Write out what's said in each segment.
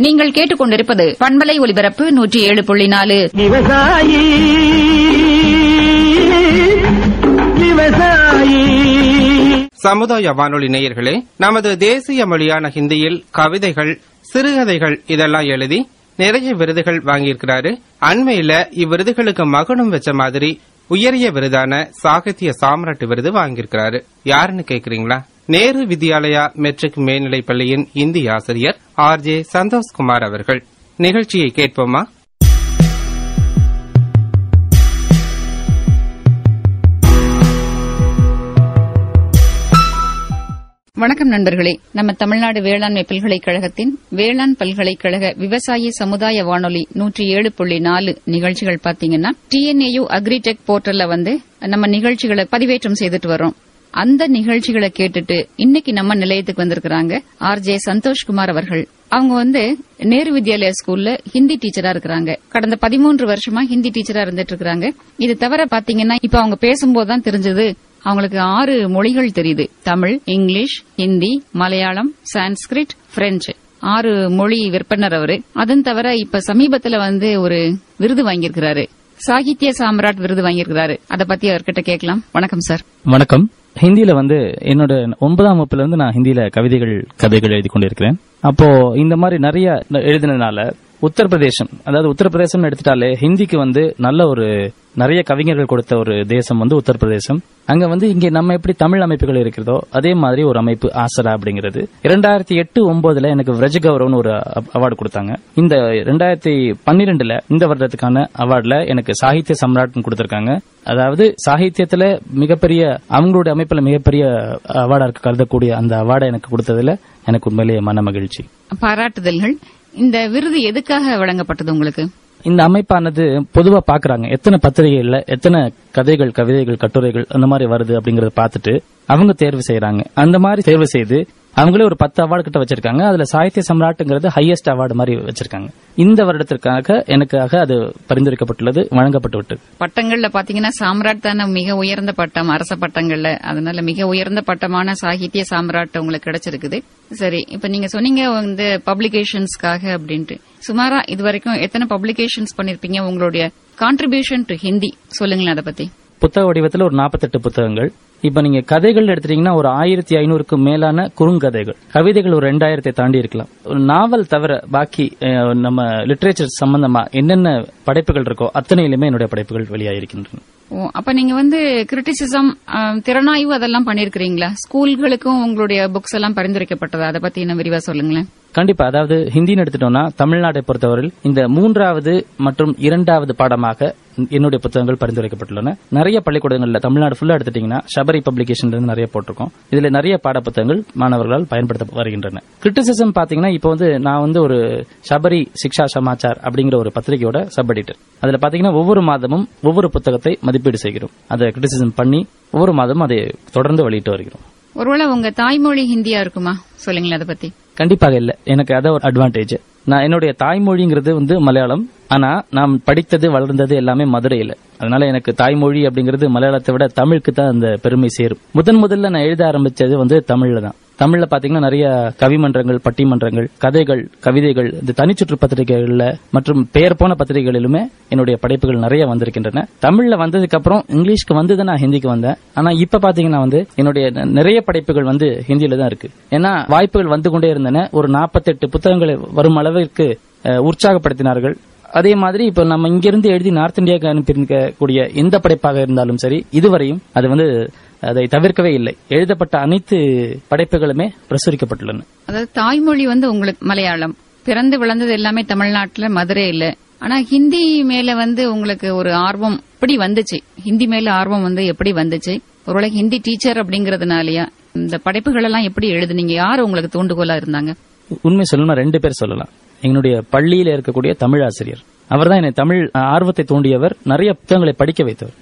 நீங்கள் கேட்டுக்கொண்டிருப்பது பண்பலை ஒலிபரப்பு நூற்றி ஏழு புள்ளி நாலு விவசாயி விவசாயி சமுதாய வானொலி நேயர்களே நமது தேசிய மொழியான ஹிந்தியில் கவிதைகள் சிறுகதைகள் இதெல்லாம் எழுதி நிறைய விருதுகள் வாங்கியிருக்கிறாரு அண்மையில இவ்விருதுகளுக்கு மகுடம் வச்ச மாதிரி உயரிய விருதான சாகித்ய சாம்ராட் விருது வாங்கியிருக்கிறாரு யாருன்னு கேக்குறீங்களா நேரு வித்யாலயா மெட்ரிக் மேல்நிலைப் பள்ளியின் இந்தி ஆசிரியர் ஆர் ஜே சந்தோஷ்குமார் அவர்கள் நிகழ்ச்சியை கேட்போமா வணக்கம் நண்பர்களே நம்ம தமிழ்நாடு வேளாண்மை பல்கலைக்கழகத்தின் வேளாண் பல்கலைக்கழக விவசாய சமுதாய வானொலி நூற்றி ஏழு புள்ளி நாலு நிகழ்ச்சிகள் பாத்தீங்கன்னா டிஎன்ஏயு அக்ரிடெக் போர்ட்டல்ல வந்து நம்ம நிகழ்ச்சிகளை பதிவேற்றம் செய்துட்டு வரோம் அந்த நிகழ்ச்சிகளை கேட்டுட்டு இன்னைக்கு நம்ம நிலையத்துக்கு வந்திருக்கிறாங்க ஆர் ஜே சந்தோஷ்குமார் அவர்கள் அவங்க வந்து நேரு வித்யாலயா ஸ்கூல்ல ஹிந்தி டீச்சரா இருக்கிறாங்க கடந்த பதிமூன்று வருஷமா ஹிந்தி டீச்சரா இருந்துட்டு இருக்காங்க இது தவிர பாத்தீங்கன்னா இப்ப அவங்க பேசும்போது தான் தெரிஞ்சது அவங்களுக்கு ஆறு மொழிகள் தெரியுது தமிழ் இங்கிலீஷ் ஹிந்தி மலையாளம் சான்ஸ்கிரிட் பிரெஞ்சு ஆறு மொழி விற்பனர் அவரு அதன் தவிர இப்ப சமீபத்துல வந்து ஒரு விருது வாங்கியிருக்கிறாரு சாகித்ய சாம்ராட் விருது வாங்கியிருக்கிறாரு அத பத்தி அவர்கிட்ட கேட்கலாம் வணக்கம் சார் வணக்கம் ஹிந்தியில வந்து என்னோட ஒன்பதாம் வகுப்புல இருந்து நான் ஹிந்தியில கவிதைகள் கதைகள் எழுதி கொண்டிருக்கிறேன் அப்போ இந்த மாதிரி நிறைய எழுதினதுனால உத்தரப்பிரதேசம் அதாவது உத்தரப்பிரதேசம் எடுத்துட்டாலே ஹிந்திக்கு வந்து நல்ல ஒரு நிறைய கவிஞர்கள் கொடுத்த ஒரு தேசம் வந்து உத்தரப்பிரதேசம் அங்க வந்து இங்க நம்ம எப்படி தமிழ் அமைப்புகள் இருக்கிறதோ அதே மாதிரி ஒரு அமைப்பு ஆசரா அப்படிங்கிறது இரண்டாயிரத்தி எட்டு ஒன்பதுல எனக்கு விரஜ கௌரவன் ஒரு அவார்டு கொடுத்தாங்க இந்த ரெண்டாயிரத்தி பன்னிரெண்டுல இந்த வருடத்துக்கான அவார்டுல எனக்கு சாகித்ய சம்ராட்னு கொடுத்திருக்காங்க அதாவது சாகித்யத்துல மிகப்பெரிய அவங்களுடைய அமைப்புல மிகப்பெரிய அவார்டா கருதக்கூடிய அந்த அவார்டை எனக்கு கொடுத்ததுல எனக்கு உண்மையிலேயே மன மகிழ்ச்சி பாராட்டுதல்கள் இந்த விருது எதுக்காக வழங்கப்பட்டது உங்களுக்கு இந்த அமைப்பானது பொதுவா பாக்குறாங்க எத்தனை பத்திரிகைகள்ல எத்தனை கதைகள் கவிதைகள் கட்டுரைகள் அந்த மாதிரி வருது அப்படிங்கறத பார்த்துட்டு அவங்க தேர்வு செய்யறாங்க அந்த மாதிரி தேர்வு செய்து அவங்களே ஒரு பத்து அவார்டு கிட்ட வச்சிருக்காங்க அதுல சாகித்ய சம்ராட்டுங்கிறது ஹையஸ்ட் அவார்டு மாதிரி வச்சிருக்காங்க இந்த வருடத்திற்காக எனக்காக அது பரிந்துரைக்கப்பட்டுள்ளது வழங்கப்பட்டு விட்டது பட்டங்கள்ல பாத்தீங்கன்னா சாம்ராட் தானே மிக உயர்ந்த பட்டம் அரச பட்டங்கள்ல அதனால மிக உயர்ந்த பட்டமான சாகித்ய சாம்ராட் உங்களுக்கு கிடைச்சிருக்குது சரி இப்ப நீங்க சொன்னீங்க வந்து பப்ளிகேஷன்ஸ்க்காக அப்படின்ட்டு சுமாரா இது வரைக்கும் எத்தனை பப்ளிகேஷன்ஸ் பண்ணிருப்பீங்க உங்களுடைய கான்ட்ரிபியூஷன் டு ஹிந்தி சொல்லுங்களேன் அதை பத்தி புத்தக வடிவத்தில் ஒரு நாற்பத்தெட்டு புத்தகங்கள் இப்ப நீங்க கதைகள் எடுத்துட்டீங்கன்னா ஒரு ஆயிரத்தி ஐநூறுக்கு மேலான குறுங்கதைகள் கவிதைகள் ஒரு ரெண்டாயிரத்தை தாண்டி இருக்கலாம் ஒரு நாவல் தவிர பாக்கி நம்ம லிட்ரேச்சர் சம்பந்தமா என்னென்ன படைப்புகள் இருக்கோ அத்தனையிலுமே என்னுடைய படைப்புகள் வெளியாகிருக்கின்றன ஓ அப்ப நீங்க வந்து கிரிட்டிசிசம் திறனாய்வு அதெல்லாம் பண்ணிருக்கீங்களா ஸ்கூல்களுக்கும் உங்களுடைய புக்ஸ் எல்லாம் பரிந்துரைக்கப்பட்டதா அதை பத்தி இன்னும் விரிவா சொல்லுங்களேன் கண்டிப்பா அதாவது ஹிந்தின்னு எடுத்துட்டோம்னா தமிழ்நாட்டை பொறுத்தவரையில் இந்த மூன்றாவது மற்றும் இரண்டாவது பாடமாக என்னுடைய புத்தகங்கள் பரிந்துரைக்கப்பட்டுள்ளன நிறைய பள்ளிக்கூடங்கள்ல தமிழ்நாடு ஃபுல்லா எடுத்துட்டீங்கன்னா சபரி பப்ளிகேஷன்ல இருந்து நிறைய போட்டிருக்கோம் இதுல நிறைய பாட புத்தகங்கள் மாணவர்களால் பயன்படுத்த வருகின்றன கிரிட்டிசிசம் பாத்தீங்கன்னா இப்போ வந்து நான் வந்து ஒரு சபரி சிக்ஷா சமாச்சார் அப்படிங்கிற ஒரு பத்திரிகையோட சப் எடிட்டர் அதுல பாத்தீங்கன்னா ஒவ்வொரு மாதமும் ஒவ்வொரு புத்தகத்தை மதிப்பீடு செய்கிறோம் அதை கிரிட்டிசிசம் பண்ணி ஒவ்வொரு மாதமும் அதை தொடர்ந்து வெளியிட்டு வருகிறோம் ஒருவேளை உங்க தாய்மொழி ஹிந்தியா இருக்குமா சொல்லுங்களேன் அதை பத்தி கண்டிப்பாக இல்ல எனக்கு அத ஒரு அட்வான்டேஜ் நான் என்னுடைய தாய்மொழிங்கிறது வந்து மலையாளம் ஆனா நான் படித்தது வளர்ந்தது எல்லாமே மதுரையில அதனால எனக்கு தாய்மொழி அப்படிங்கிறது மலையாளத்தை விட தமிழுக்கு தான் அந்த பெருமை சேரும் முதன் முதல்ல நான் எழுத ஆரம்பிச்சது வந்து தமிழ்ல தான் தமிழ்ல பாத்தீங்கன்னா நிறைய கவிமன்றங்கள் பட்டிமன்றங்கள் கதைகள் கவிதைகள் இந்த தனிச்சுற்று பத்திரிகைகள்ல மற்றும் பெயர் போன பத்திரிகைகளிலுமே என்னுடைய படைப்புகள் நிறைய வந்திருக்கின்றன தமிழ்ல வந்ததுக்கு அப்புறம் இங்கிலீஷ்க்கு வந்து நான் ஹிந்திக்கு வந்தேன் ஆனா இப்ப பாத்தீங்கன்னா வந்து என்னுடைய நிறைய படைப்புகள் வந்து ஹிந்தியில தான் இருக்கு ஏன்னா வாய்ப்புகள் வந்து கொண்டே இருந்தன ஒரு நாற்பத்தெட்டு புத்தகங்கள் வரும் அளவிற்கு உற்சாகப்படுத்தினார்கள் அதே மாதிரி இப்ப நம்ம இங்கிருந்து எழுதி நார்த் இந்தியாவுக்கு அனுப்பியிருக்கக்கூடிய எந்த படைப்பாக இருந்தாலும் சரி இதுவரையும் அது வந்து அதை தவிர்க்கவே இல்லை எழுதப்பட்ட அனைத்து படைப்புகளுமே பிரசுரிக்கப்பட்டுள்ளன அதாவது தாய்மொழி வந்து உங்களுக்கு மலையாளம் பிறந்து விளந்தது எல்லாமே தமிழ்நாட்டுல மதுரையில ஆனா ஹிந்தி மேல வந்து உங்களுக்கு ஒரு ஆர்வம் எப்படி வந்துச்சு ஹிந்தி மேல ஆர்வம் வந்து எப்படி வந்துச்சு ஒருவேளை ஹிந்தி டீச்சர் அப்படிங்கறதுனாலயா இந்த படைப்புகள் எல்லாம் எப்படி எழுதுனீங்க யார் உங்களுக்கு தூண்டுகோலா இருந்தாங்க உண்மை சொல்லணும்னா ரெண்டு பேர் சொல்லலாம் எங்களுடைய பள்ளியில இருக்கக்கூடிய தமிழ் ஆசிரியர் அவர் தான் என்னை தமிழ் ஆர்வத்தை தூண்டியவர் நிறைய புத்தகங்களை படிக்க வைத்தவர்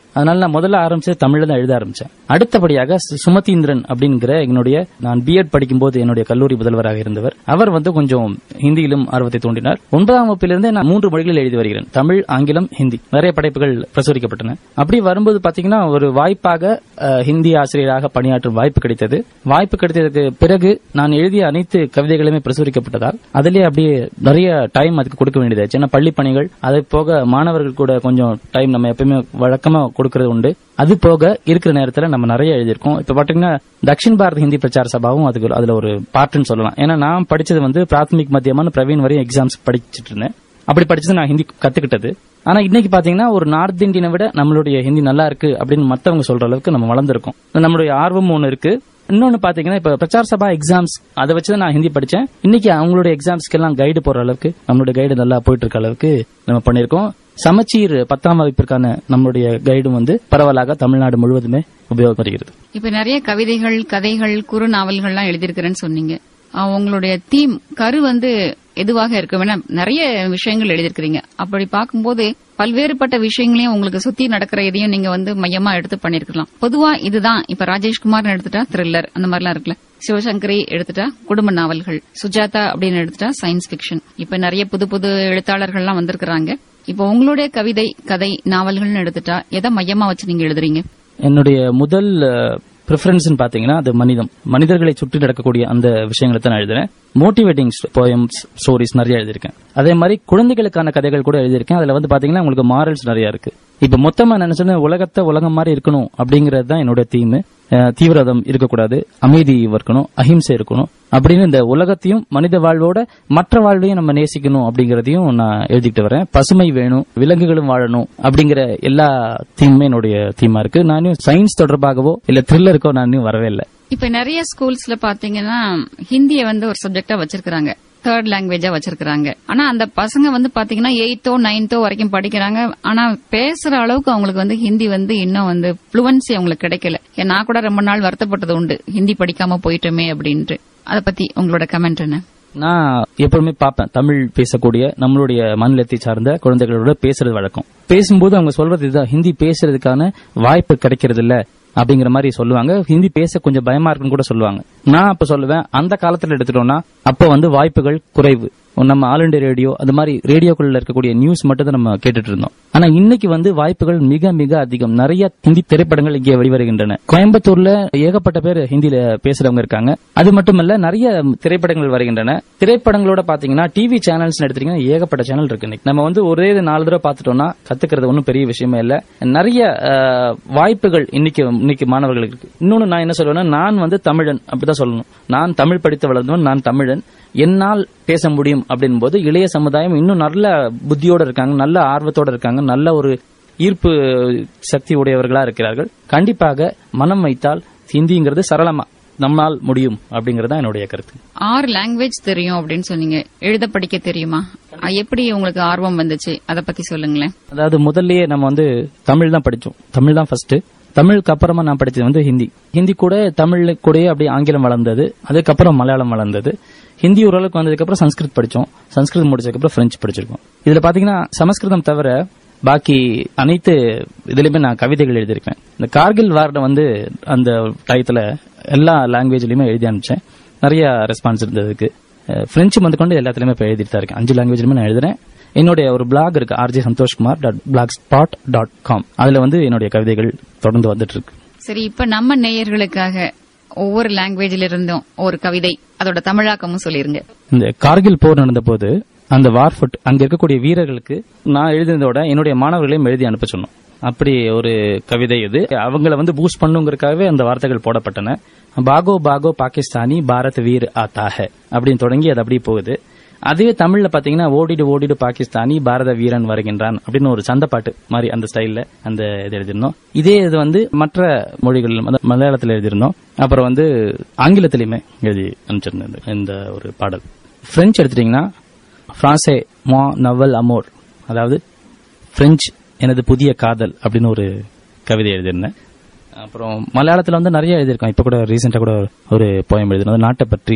அதனால நான் முதல்ல ஆரம்பிச்சது தமிழ்ல தான் எழுத ஆரம்பிச்சேன் அடுத்தபடியாக சு- சுமதீந்திரன் அப்படிங்கிற என்னுடைய நான் பிஎட் படிக்கும்போது என்னுடைய கல்லூரி முதல்வராக இருந்தவர் அவர் வந்து கொஞ்சம் ஹிந்தியிலும் ஆர்வத்தை தூண்டினார் ஒன்பதாம் வகுப்பிலிருந்தே நான் மூன்று மொழிகளில் எழுதி வருகிறேன் தமிழ் ஆங்கிலம் ஹிந்தி நிறைய படைப்புகள் பிரசுரிக்கப்பட்டன அப்படி வரும்போது பாத்தீங்கன்னா ஒரு வாய்ப்பாக அஹ், ஹிந்தி ஆசிரியராக பணியாற்றும் வாய்ப்பு கிடைத்தது வாய்ப்பு கிடைத்ததுக்கு பிறகு நான் எழுதிய அனைத்து கவிதைகளுமே பிரசுரிக்கப்பட்டதால் அதிலே அப்படியே நிறைய டைம் அதுக்கு கொடுக்க வேண்டியதாச்சு ஏன்னா பள்ளி பணிகள் அதை போக மாணவர்கள் கூட கொஞ்சம் டைம் நம்ம எப்பயுமே வழக்கமா கொடுக்கறது உண்டு அது போக இருக்கிற நேரத்துல நம்ம நிறைய எழுதியிருக்கோம் இப்ப பாத்தீங்கன்னா தக்ஷின் பாரத் ஹிந்தி பிரச்சார சபாவும் அதுக்கு அதுல ஒரு பார்ட்னு சொல்லலாம் ஏன்னா நான் படிச்சது வந்து பிராத்மிக் மத்தியமான பிரவீன் வரையும் எக்ஸாம்ஸ் படிச்சிட்டு இருந்தேன் அப்படி படிச்சது நான் ஹிந்தி கத்துக்கிட்டது ஆனா இன்னைக்கு பாத்தீங்கன்னா ஒரு நார்த் இந்தியனை விட நம்மளுடைய ஹிந்தி நல்லா இருக்கு அப்படின்னு மத்தவங்க சொல்ற அளவுக்கு நம்ம வளர்ந்துருக்கோம் நம்மளுடைய ஆர்வம் ஒண்ணு இருக்கு இன்னொன்னு பாத்தீங்கன்னா இப்ப பிரச்சார சபா எக்ஸாம்ஸ் அதை வச்சு தான் நான் ஹிந்தி படிச்சேன் இன்னைக்கு அவங்களுடைய எக்ஸாம்ஸ்க்கு எல்லாம் கைடு போற அளவுக்கு நம்மளுடைய கைடு நல்லா போயிட்டு இருக்க அளவுக்கு நம்ம பண்ணிருக்கோம் சமச்சீர் பத்தாம் வகுப்பிற்கான நம்மளுடைய கைடும் வந்து பரவலாக தமிழ்நாடு முழுவதுமே உபயோகப்படுகிறது இப்ப நிறைய கவிதைகள் கதைகள் குறு நாவல்கள்லாம் எழுதியிருக்கிறேன்னு சொன்னீங்க அஹ் உங்களுடைய தீம் கரு வந்து எதுவாக இருக்கும் ஏன்னா நிறைய விஷயங்கள் எழுதியிருக்கிறீங்க அப்படி பார்க்கும்போது பல்வேறுபட்ட விஷயங்களையும் உங்களுக்கு சுத்தி நடக்கிற இதையும் நீங்க வந்து மையமா எடுத்து பண்ணிருக்கலாம் பொதுவா இதுதான் இப்ப ராஜேஷ்குமார் எடுத்துட்டா த்ரில்லர் அந்த மாதிரிலாம் இருக்குல்ல சிவசங்கரி எடுத்துட்டா குடும்ப நாவல்கள் சுஜாதா அப்படின்னு எடுத்துட்டா சயின்ஸ் பிக்ஷன் இப்ப நிறைய புது புது எழுத்தாளர்கள்லாம் வந்திருக்கிறாங்க இப்ப உங்களுடைய கவிதை கதை நாவல்கள்னு எடுத்துட்டா எதை மையமா வச்சு நீங்க எழுதுறீங்க என்னுடைய முதல் ப்ரிஃபரன்ஸ் பாத்தீங்கன்னா அது மனிதம் மனிதர்களை சுற்றி நடக்கக்கூடிய அந்த விஷயங்களை தான் நான் எழுதுறேன் மோட்டிவேட்டிங் போயம்ஸ் ஸ்டோரிஸ் நிறைய எழுதியிருக்கேன் அதே மாதிரி குழந்தைகளுக்கான கதைகள் கூட எழுதியிருக்கேன் அதுல வந்து பாத்தீங்கன்னா உங்களுக்கு மாரல்ஸ் நிறைய இருக்கு இப்ப மொத்தமா நான் நினைச்சேன் உலகத்தை உலகம் மாதிரி இருக்கணும் அப்படிங்கறது தான் என்னோட தீம் தீவிரதம் இருக்கக்கூடாது அமைதி இருக்கணும் அஹிம்சை இருக்கணும் அப்படின்னு இந்த உலகத்தையும் மனித வாழ்வோட மற்ற வாழ்வையும் நம்ம நேசிக்கணும் அப்படிங்கறதையும் நான் எழுதிட்டு வரேன் பசுமை வேணும் விலங்குகளும் வாழணும் அப்படிங்கிற எல்லா தீமுமே என்னுடைய தீமா இருக்கு நானும் சயின்ஸ் தொடர்பாகவோ இல்ல த்ரில்லருக்கோ நான் இன்னும் வரவே இல்லை இப்ப நிறைய ஸ்கூல்ஸ்ல பாத்தீங்கன்னா ஹிந்திய வந்து ஒரு சப்ஜெக்டா வச்சிருக்காங்க தேர்ட் லாங்குவேஜா வச்சிருக்காங்க ஆனா அந்த பசங்க வந்து பாத்தீங்கன்னா எயித்தோ நைன்த்தோ வரைக்கும் படிக்கிறாங்க ஆனா பேசுற அளவுக்கு அவங்களுக்கு வந்து ஹிந்தி வந்து இன்னும் வந்து புளுவன்சி அவங்களுக்கு கிடைக்கல ஏன் நான் கூட ரொம்ப நாள் வருத்தப்பட்டது உண்டு ஹிந்தி படிக்காம போயிட்டோமே அப்படின்ட்டு அத பத்தி உங்களோட கமெண்ட் என்ன நான் எப்பவுமே பார்ப்பேன் தமிழ் பேசக்கூடிய நம்மளுடைய மாநிலத்தை சார்ந்த குழந்தைகளோட பேசுறது வழக்கம் பேசும்போது அவங்க சொல்றது இதுதான் ஹிந்தி பேசுறதுக்கான வாய்ப்பு கிடைக்கிறது இல்ல அப்படிங்கிற மாதிரி சொல்லுவாங்க ஹிந்தி பேச கொஞ்சம் பயமா இருக்குன்னு கூட சொல்லுவாங்க நான் அப்ப சொல்லுவேன் அந்த காலத்துல எடுத்துட்டோம்னா அப்ப வந்து வாய்ப்புகள் குறைவு நம்ம ஆல் இண்டியா ரேடியோ அது மாதிரி ரேடியோக்குள்ள இருக்கக்கூடிய நியூஸ் மட்டும் தான் நம்ம கேட்டுட்டு இருந்தோம் ஆனா இன்னைக்கு வந்து வாய்ப்புகள் மிக மிக அதிகம் நிறைய ஹிந்தி திரைப்படங்கள் இங்கே வெளிவருகின்றன கோயம்புத்தூர்ல ஏகப்பட்ட பேர் ஹிந்தியில பேசுறவங்க இருக்காங்க அது மட்டுமல்ல நிறைய திரைப்படங்கள் வருகின்றன திரைப்படங்களோட பாத்தீங்கன்னா டிவி சேனல்ஸ் எடுத்தீங்கன்னா ஏகப்பட்ட சேனல் இருக்கு இன்னைக்கு நம்ம வந்து ஒரே இது நாலு தடவை பார்த்துட்டோம்னா கத்துக்கிறது ஒன்றும் பெரிய விஷயமே இல்ல நிறைய அஹ், வாய்ப்புகள் இன்னைக்கு இன்னைக்கு மாணவர்களுக்கு இருக்கு இன்னொன்னு நான் என்ன சொல்லுவேன்னா நான் வந்து தமிழன் அப்படிதான் சொல்லணும் நான் தமிழ் படித்து வளர்ந்தவன் நான் தமிழன் என்னால் பேச முடியும் அப்படின் போது இளைய சமுதாயம் இன்னும் நல்ல புத்தியோட இருக்காங்க நல்ல ஆர்வத்தோட இருக்காங்க நல்ல ஒரு ஈர்ப்பு சக்தி உடையவர்களா இருக்கிறார்கள் கண்டிப்பாக மனம் வைத்தால் ஹிந்திங்கிறது சரளமா நம்மால் முடியும் அப்படிங்கறது தான் என்னுடைய கருத்து ஆறு லாங்குவேஜ் தெரியும் அப்படின்னு சொன்னீங்க எழுத படிக்க தெரியுமா அஹ் எப்படி உங்களுக்கு ஆர்வம் வந்துச்சு அத பத்தி சொல்லுங்களேன் அதாவது முதல்லயே நம்ம வந்து தமிழ் தான் படிச்சோம் தமிழ் தான் ஃபர்ஸ்ட் தமிழுக்கு அப்புறமா நான் படிச்சது வந்து ஹிந்தி ஹிந்தி கூட தமிழ் கூடயே அப்படியே ஆங்கிலம் வளர்ந்தது அதுக்கப்புறம் மலையாளம் வளர்ந்தது ஹிந்தி ஓரளவுக்கு வந்ததுக்கு அப்புறம் சன்ஸ்கிருத் படிச்சோம் சன்ஸ்கிருத் முடிச்சதுக்கு அப்புறம் பிரெஞ்சு படிச்சிருக்கோம் இதுல பாத்தீங்கன்னா சமஸ்கிருதம் தவிர பாக்கி அனைத்து இதுலயுமே நான் கவிதைகள் எழுதியிருக்கேன் இந்த கார்கில் வார்டை வந்து அந்த டயத்துல எல்லா லாங்குவேஜ்லயுமே எழுதி அனுப்பிச்சேன் நிறைய ரெஸ்பான்ஸ் இருந்ததுக்கு அஹ் பிரெஞ்சு வந்து கொண்டு எல்லாத்துலயுமே இப்ப எழுதிட்டு தான் இருக்கேன் அஞ்சு லாங்குவேஜ்லயுமே நான் எழுதுறேன் என்னுடைய ஒரு பிளாக் இருக்கு RJ Santhoshkumar dot blogspot dot com அதுல வந்து என்னுடைய கவிதைகள் தொடர்ந்து வந்துட்டு இருக்கு சரி இப்ப நம்ம நேயர்களுக்காக ஒவ்வொரு லாங்குவேஜ்ல இருந்தும் ஒரு கவிதை அதோட தமிழாக்கமும் சொல்லிருங்க இந்த கார்கில் போர் நடந்த போது அந்த வார்ஃபுட் அங்க இருக்கக்கூடிய வீரர்களுக்கு நான் எழுதினதோட என்னுடைய மாணவர்களையும் எழுதி அனுப்ப சொன்னோம் அப்படி ஒரு கவிதை இது அவங்கள வந்து பூஸ்ட் பண்ணுங்கிறதுக்காகவே அந்த வார்த்தைகள் போடப்பட்டன பாகோ பாகோ பாகிஸ்தானி பாரத் வீர் ஆதாக அப்படின்னு தொடங்கி அது அப்படியே போகுது அதுவே தமிழ்ல பாத்தீங்கன்னா ஓடிடு ஓடிடு பாகிஸ்தானி பாரத வீரன் வருகின்றான் அப்படின்னு ஒரு சந்தப்பாட்டு மாதிரி அந்த ஸ்டைல்ல அந்த இது எழுதியிருந்தோம் இதே இது வந்து மற்ற மொழிகள் அதாவது மலையாளத்தில் எழுதியிருந்தோம் அப்புறம் வந்து ஆங்கிலத்திலையுமே எழுதி அனுப்பிச்சிருந்தேன் இந்த- இந்த ஒரு பாடல் பிரெஞ்சு எடுத்துட்டீங்கன்னா பிரான்சே மோ நவல் அமோர் அதாவது பிரெஞ்சு எனது புதிய காதல் அப்படின்னு ஒரு கவிதை எழுதியிருந்தேன் அப்புறம் மலையாளத்துல வந்து நிறைய எழுதியிருக்கோம் இப்ப கூட ரீசெண்டா கூட ஒரு போயம் எழுதினோம் நாட்டை பற்றி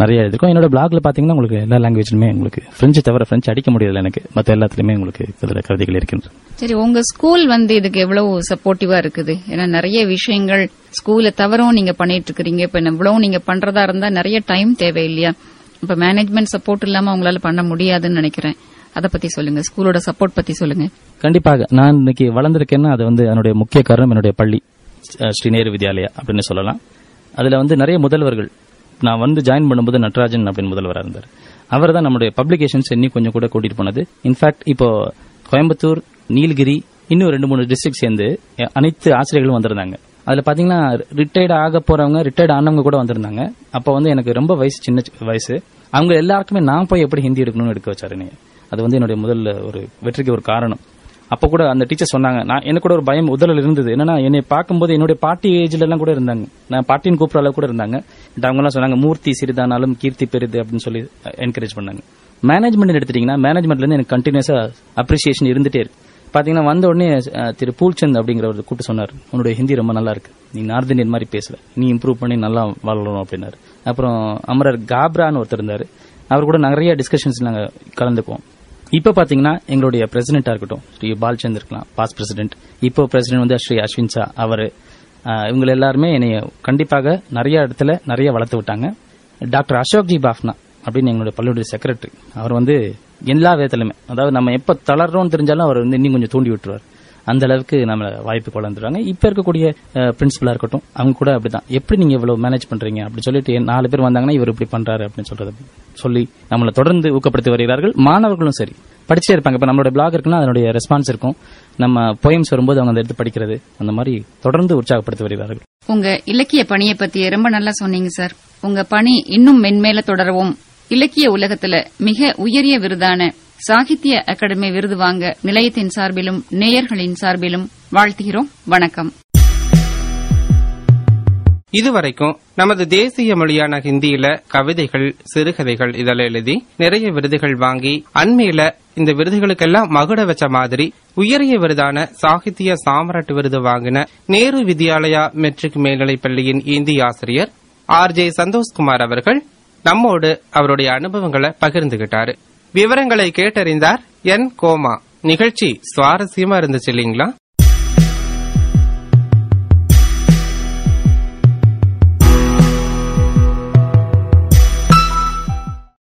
நிறைய எழுதிருக்கோம் என்னோட பிளாக்ல பாத்தீங்கன்னா உங்களுக்கு எல்லா லாங்குவேஜ்லுமே உங்களுக்கு பிரெஞ்சு தவிர பிரெஞ்சு அடிக்க முடியல எனக்கு மற்ற எல்லாத்துலயுமே உங்களுக்கு இதுல கவிதைகள் இருக்கின்றன சரி உங்க ஸ்கூல் வந்து இதுக்கு எவ்வளவு சப்போர்ட்டிவா இருக்குது ஏன்னா நிறைய விஷயங்கள் ஸ்கூல தவறும் நீங்க பண்ணிட்டு இருக்கிறீங்க இப்ப இவ்வளவு நீங்க பண்றதா இருந்தா நிறைய டைம் தேவை இல்லையா இப்ப மேனேஜ்மெண்ட் சப்போர்ட் இல்லாம உங்களால பண்ண முடியாதுன்னு நினைக்கிறேன் அத பத்தி சொல்லுங்க ஸ்கூலோட சப்போர்ட் பத்தி சொல்லுங்க கண்டிப்பாக நான் இன்னைக்கு வளர்ந்திருக்கேன்னா அது வந்து அதனுடைய முக்கிய காரணம் என்னுடைய பள்ளி அஹ், ஸ்ரீ நேரு வித்யாலயா அப்படின்னு சொல்லலாம் அதுல வந்து நிறைய முதல்வர்கள் நான் வந்து ஜாயின் பண்ணும்போது நட்ராஜன் அப்படின்னு முதல்வராக இருந்தார் அவர் தான் நம்முடைய பப்ளிகேஷன்ஸ் இன்னும் கொஞ்சம் கூட கூட்டிட்டு போனது இன்ஃபேக்ட் இப்போ கோயம்புத்தூர் நீலகிரி இன்னும் ரெண்டு மூணு டிஸ்ட்ரிக்ட் சேர்ந்து அஹ், அனைத்து ஆசிரியர்களும் வந்திருந்தாங்க அதுல பாத்தீங்கன்னா ரிட்டையர்ட் ஆக போறவங்க ரிட்டையர்ட் ஆனவங்க கூட வந்திருந்தாங்க அப்போ வந்து எனக்கு ரொம்ப வயசு சின்ன சி- வயசு அவங்க எல்லாருக்குமே நான் போய் எப்படி ஹிந்தி எடுக்கணும்னு எடுக்க வச்சாரு என்னைய. அது வந்து என்னுடைய முதல்ல ஒரு வெற்றிக்கு ஒரு காரணம் அப்ப கூட அந்த டீச்சர் சொன்னாங்க நான் எனக்கு கூட ஒரு பயம் முதல்ல இருந்தது என்னன்னா என்னை பார்க்கும்போது என்னுடைய பாட்டி ஏஜ்ல எல்லாம் கூட இருந்தாங்க நான் பாட்டின்னு கூப்பிடுற அளவு கூட இருந்தாங்க பட் அவங்க எல்லாம் சொன்னாங்க மூர்த்தி சிறிதானாலும் கீர்த்தி பெரிது அப்படின்னு சொல்லி என்கரேஜ் பண்ணாங்க மேனேஜ்மெண்ட் எடுத்துட்டீங்கன்னா மேனேஜ்மெண்ட்ல இருந்து எனக்கு கண்டினியூஸா அப்ரிசியேஷன் இருந்துட்டே இருக்கு பாத்தீங்கன்னா வந்த உடனே அஹ், திரு பூல்சந்த் அப்படிங்கிறவர் கூப்பிட்டு சொன்னார் உன்னுடைய ஹிந்தி ரொம்ப நல்லா இருக்கு நீ நார்த் இந்தியன் மாதிரி பேசல நீ இம்ப்ரூவ் பண்ணி நல்லா வளரணும் அப்படின்னாரு அப்புறம் அமரர் காப்ரான்னு ஒருத்தர் இருந்தாரு அவர் கூட நிறைய டிஸ்கஷன்ஸ் நாங்க கலந்துக்குவோம் இப்ப பாத்தீங்கன்னா எங்களுடைய பிரசிடென்டா இருக்கட்டும் ஸ்ரீ பால்சந்த் இருக்கலாம் பாஸ் பிரசிடென்ட் இப்போ பிரசிடென்ட் வந்து ஸ்ரீ அஸ்வின் ஷா அவரு ஆஹ், இவங்க எல்லாருமே என்னைய கண்டிப்பாக நிறைய இடத்துல நிறைய வளர்த்து விட்டாங்க டாக்டர் அசோக் ஜி பாஃப்னா அப்படின்னு எங்களுடைய பள்ளியுடைய செக்ரட்டரி அவர் வந்து எல்லா விதத்திலுமே அதாவது நம்ம எப்ப தளர்றோம்னு தெரிஞ்சாலும் அவர் வந்து இன்னும் கொஞ்சம் தூண்டி விட்டுருவார் அந்த அளவுக்கு நம்ம வாய்ப்பு வளர்ந்துருவாங்க இப்ப இருக்கக்கூடிய பிரின்சிபலா இருக்கட்டும் அவங்க கூட அப்படிதான் எப்படி நீங்க இவ்வளவு மேனேஜ் பண்றீங்க அப்படி சொல்லிட்டு நாலு பேர் வந்தாங்கன்னா இவர் இப்படி பண்றாரு அப்படின்னு சொல்றது சொல்லி நம்மளை தொடர்ந்து ஊக்கப்படுத்தி வருகிறார்கள் மாணவர்களும் சரி படிச்சே இருப்பாங்க இப்ப நம்மளோட பிளாக் இருக்குன்னா அதனுடைய ரெஸ்பான்ஸ் இருக்கும் நம்ம போயம்ஸ் வரும்போது அவங்க அதை எடுத்து படிக்கிறது அந்த மாதிரி தொடர்ந்து உற்சாகப்படுத்தி வருகிறார்கள் உங்க இலக்கிய பணியை பத்தி ரொம்ப நல்லா சொன்னீங்க சார் உங்க பணி இன்னும் மென்மேல தொடரவும் இலக்கிய உலகத்துல மிக உயரிய விருதான சாகித்ய அகாடமி விருது வாங்க நிலையத்தின் சார்பிலும் நேயர்களின் சார்பிலும் வாழ்த்துகிறோம் வணக்கம் இதுவரைக்கும் நமது தேசிய மொழியான ஹிந்தியில கவிதைகள் சிறுகதைகள் இதெல்லாம் எழுதி நிறைய விருதுகள் வாங்கி அண்மையில இந்த விருதுகளுக்கெல்லாம் மகுட வச்ச மாதிரி உயரிய விருதான சாகித்ய சாம்ராட் விருது வாங்கின நேரு வித்யாலயா மெட்ரிக் மேல்நிலைப் பள்ளியின் இந்தி ஆசிரியர் ஆர் ஜே சந்தோஷ்குமார் அவர்கள் நம்மோடு அவருடைய அனுபவங்களை பகிர்ந்துகிட்டாரு விவரங்களை கேட்டறிந்தார் என் கோமா நிகழ்ச்சி சுவாரஸ்யமா இருந்துச்சு இல்லீங்களா